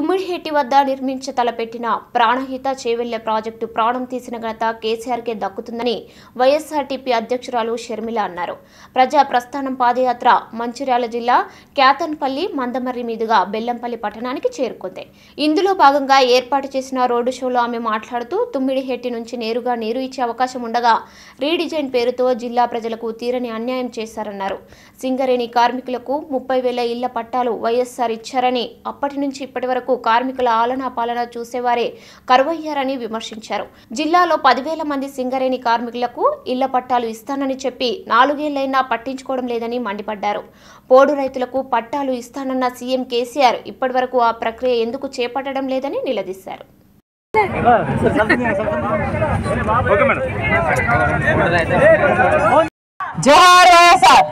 తుమ్మిడిహెట్టి వద్ద నిర్మించ తలపెట్టిన ప్రాణహిత చేవెళ్లే ప్రాజెక్టు ప్రాణం తీసిన ఘనత కేసీఆర్కే దక్కుతుందని వైఎస్ఆర్టీపీ అధ్యక్షురాలు షర్మిల అన్నారు ప్రజా ప్రస్థానం పాదయాత్ర మంచిర్యాల జిల్లా క్యాతన్పల్లి మందమర్రి మీదుగా బెల్లంపల్లి పట్టణానికి చేరుకుంది ఇందులో భాగంగా ఏర్పాటు చేసిన రోడ్డు షోలో ఆమె మాట్లాడుతూ తుమ్మిడిహెట్టి నుంచి నేరుగా నీరు ఇచ్చే అవకాశం ఉండగా రీడిజైన్ పేరుతో జిల్లా ప్రజలకు తీరని అన్యాయం చేశారన్నారు సింగరేణి కార్మికులకు ముప్పై వేల ఇళ్ల పట్టాలు వైఎస్ఆర్ ఇచ్చారని అప్పటి నుంచి ఇప్పటి వరకు కార్మికుల ఆలనా పాలన చూసేవారే కరువయ్యారని విమర్శించారు జిల్లాలో పదివేల మంది సింగరేణి కార్మికులకు ఇళ్ల పట్టాలు ఇస్తానని చెప్పి నాలుగేళ్లైనా పట్టించుకోవడం లేదని మండిపడ్డారు పోడు రైతులకు పట్టాలు ఇస్తానన్న సీఎం కేసీఆర్ ఇప్పటి వరకు ఆ ప్రక్రియ ఎందుకు చేపట్టడం లేదని నిలదీశారు ఓకే మేడం జోహార్ వైఎస్ఆర్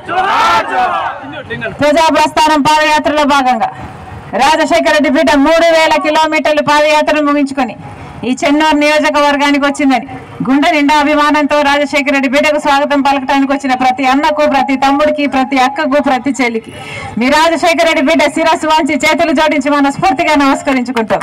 ప్రజా ప్రస్థానం పాదయాత్రలో భాగంగా రాజశేఖర రెడ్డి బిడ్డ మూడు వేల కిలోమీటర్లు పాదయాత్రను ముగించుకొని ఈ చెన్నూరు నియోజకవర్గానికి వచ్చిందని గుండె నిండా అభిమానంతో రాజశేఖర రెడ్డి బిడ్డకు స్వాగతం పలకటానికి వచ్చిన ప్రతి అన్నకు ప్రతి తమ్ముడికి ప్రతి అక్కకు ప్రతి చెల్లికి మీ రాజశేఖర రెడ్డి బిడ్డ శిరస్సు వంచి చేతులు జోడించి మనస్ఫూర్తిగా నమస్కరించుకుంటాం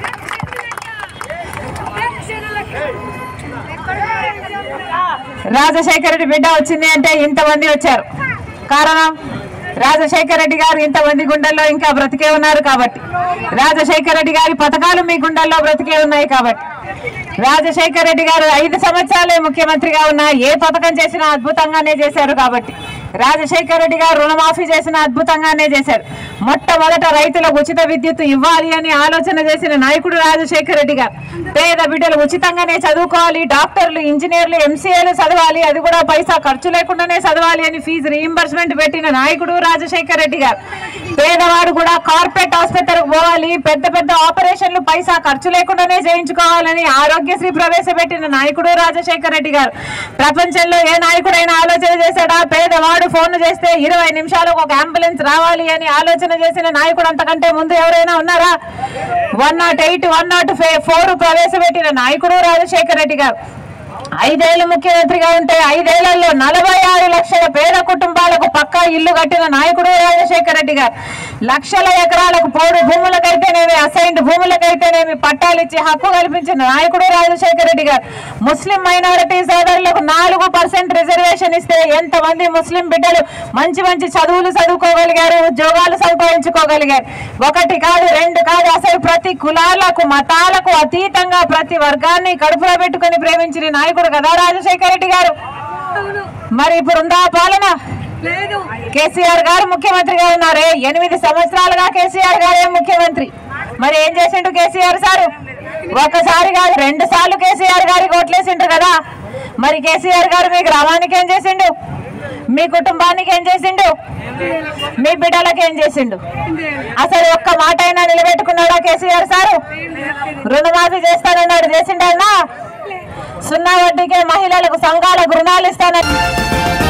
రాజశేఖర రెడ్డి బిడ్డ వచ్చింది అంటే ఇంతమంది వచ్చారు కారణం రాజశేఖర రెడ్డి గారు ఇంతమంది గుండెల్లో ఇంకా బ్రతికే ఉన్నారు కాబట్టి రాజశేఖర రెడ్డి గారి పథకాలు మీ గుండెల్లో బ్రతికే ఉన్నాయి కాబట్టి రాజశేఖర రెడ్డి గారు ఐదు సంవత్సరాలే ముఖ్యమంత్రిగా ఉన్నా ఏ పథకం చేసినా అద్భుతంగానే చేశారు కాబట్టి రాజశేఖర రెడ్డి గారు రుణమాఫీ చేసిన అద్భుతంగానే చేశారు మొట్టమొదట రైతులకు ఉచిత విద్యుత్ ఇవ్వాలి అని ఆలోచన చేసిన నాయకుడు రాజశేఖర రెడ్డి గారు పేద బిడ్డలు ఉచితంగానే చదువుకోవాలి డాక్టర్లు ఇంజనీర్లు ఎంసీఏలు చదవాలి అది కూడా పైసా ఖర్చు లేకుండానే చదవాలి అని ఫీజు రీయింబర్స్మెంట్ పెట్టిన నాయకుడు రాజశేఖర రెడ్డి గారు పేదవాడు కూడా కార్పొరేట్ ఆసుపత్రికి పోవాలి పెద్ద పెద్ద ఆపరేషన్లు పైసా ఖర్చు లేకుండానే చేయించుకోవాలని ఆరోగ్యశ్రీ ప్రవేశపెట్టిన నాయకుడు రాజశేఖర రెడ్డి గారు ప్రపంచంలో ఏ నాయకుడైనా ఆలోచన చేశాడా పేదవాడు ఫోన్ చేస్తే ఇరవై నిమిషాలకు ఒక అంబులెన్స్ రావాలి అని ఆలోచన చేసిన నాయకుడు అంతకంటే ముందు ఎవరైనా ఉన్నారా one nought eight one nought four ప్రవేశపెట్టిన నాయకుడు రాజశేఖర రెడ్డి గారు ఐదేళ్లు ముఖ్యమంత్రిగా ఉంటే ఐదేళ్లలో నలభై ఆరు లక్షల పేద కుటుంబాలకు పక్కా ఇల్లు కట్టిన నాయకుడు రాజశేఖర రెడ్డి గారు లక్షల ఎకరాలకు పోడు భూములకైతేనేమి అసైన్డ్ భూములకైతేనేమి పట్టాలు ఇచ్చి హక్కు కల్పించిన నాయకుడు రాజశేఖర రెడ్డి గారు ముస్లిం మైనారిటీ సోదరులకు నాలుగు పర్సెంట్ రిజర్వేషన్ ఇస్తే ఎంతమంది ముస్లిం బిడ్డలు మంచి మంచి చదువులు చదువుకోగలిగారు ఉద్యోగాలు సంపాదించుకోగలిగారు ఒకటి కాదు రెండు కాదు అసలు ప్రతి కులాలకు మతాలకు అతీతంగా ప్రతి వర్గాన్ని కడుపులో పెట్టుకుని ప్రేమించిన నాయకుడు కదా రాజశేఖర రెడ్డి గారు మరి ఇప్పుడు ఉందా పాలన కేసీఆర్ గారు ముఖ్యమంత్రిగా ఉన్నారే ఎనిమిది సంవత్సరాలుగా కేసీఆర్ గారే ముఖ్యమంత్రి మరి ఏం చేసిండు కేసీఆర్ సారు ఒకసారి కాదు రెండు సార్లు కేసీఆర్ గారికి ఓట్లేసిండ్రు కదా మరి కేసీఆర్ గారు మీ గ్రామానికి ఏం చేసిండు మీ కుటుంబానికి ఏం చేసిండు మీ బిడ్డలకు ఏం చేసిండు అసలు ఒక్క మాట అయినా నిలబెట్టుకున్నాడా కేసీఆర్ సారు రుణమాఫీ చేస్తానన్నాడు చేసిండన్నా సున్నా వడ్డీకే మహిళలకు సంఘాలకు రుణాలు ఇస్తానని